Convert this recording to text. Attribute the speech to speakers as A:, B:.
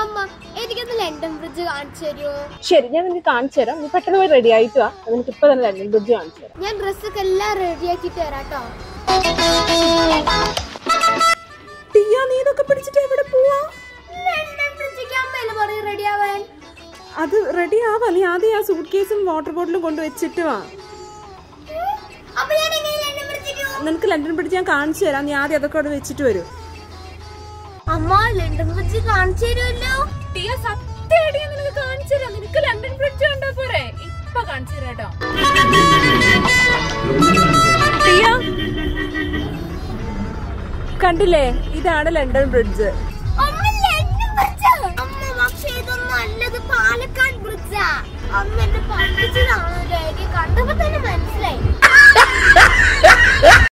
A: അമ്മ എനിക്കൊന്ന് London bridge കാണിച്ചു തരുമോ
B: ശരി ഞാൻ നിനക്ക് കാണിച്ചു തരാം നീ പെട്ടെന്ന് പോയി റെഡി ആയിട്ട് വാ നിനക്ക് ഇപ്പൊ തന്നെ ലണ്ടൻ ബ്രിഡ്ജ് കാണിച്ചു തരാം
A: ഞാൻ ഡ്രസ്സൊക്കെ എല്ലാം റെഡിയാക്കിട്ട് തരാട്ടോ
B: ടിയ നീ ഇതൊക്കെ പിടിച്ചിട്ട് എവിടെ പോവാ
A: ലണ്ടൻ ബ്രിഡ്ജിക്ക് അമ്മയല്ലേ പറയും റെഡി ആവാൻ
B: അത് റെഡി ആവാ നീ ആദ്യം ആ സൂട്ട് കേസും വാട്ടർ ബോട്ടിലും കൊണ്ട് വെച്ചിട്ട് വാ
A: അപ്പൊ ഞാൻ എങ്ങനെ ലണ്ടൻ ബ്രിഡ്ജിക്ക് പോകും?
B: നിനക്ക് ലണ്ടൻ ബ്രിഡ്ജ് ഞാൻ കാണിച്ചു തരാം നീ ആദ്യം അതൊക്കെ അവിടെ വെച്ചിട്ട് വരും
A: അമ്മ ലണ്ടൻ ബ്രിഡ്ജ് കാണിച്ചു തരുമല്ലോ
B: ടിയ സത്യമായിട്ട് ഞാൻ നിനക്ക് കാണിച്ചു തരാം നിനക്ക് ലണ്ടൻ ബ്രിഡ്ജ് കണ്ടാ പോരെ ഇപ്പൊ കാണിച്ചു തരാം കേട്ടോ ടിയ കണ്ടില്ലേ ഇതാണ് ലണ്ടൻ ബ്രിഡ്ജ്
A: അമ്മ ലണ്ടൻ ബ്രിഡ്ജ് അമ്മ പക്ഷെ ഇതൊന്നും അല്ലത് പാലക്കാട് ബ്രിഡ്ജാ അമ്മ എന്നെ പഠിപ്പിച്ചതാണോ എനിക്ക് കണ്ടപ്പോ തന്നെ മനസ്സിലായി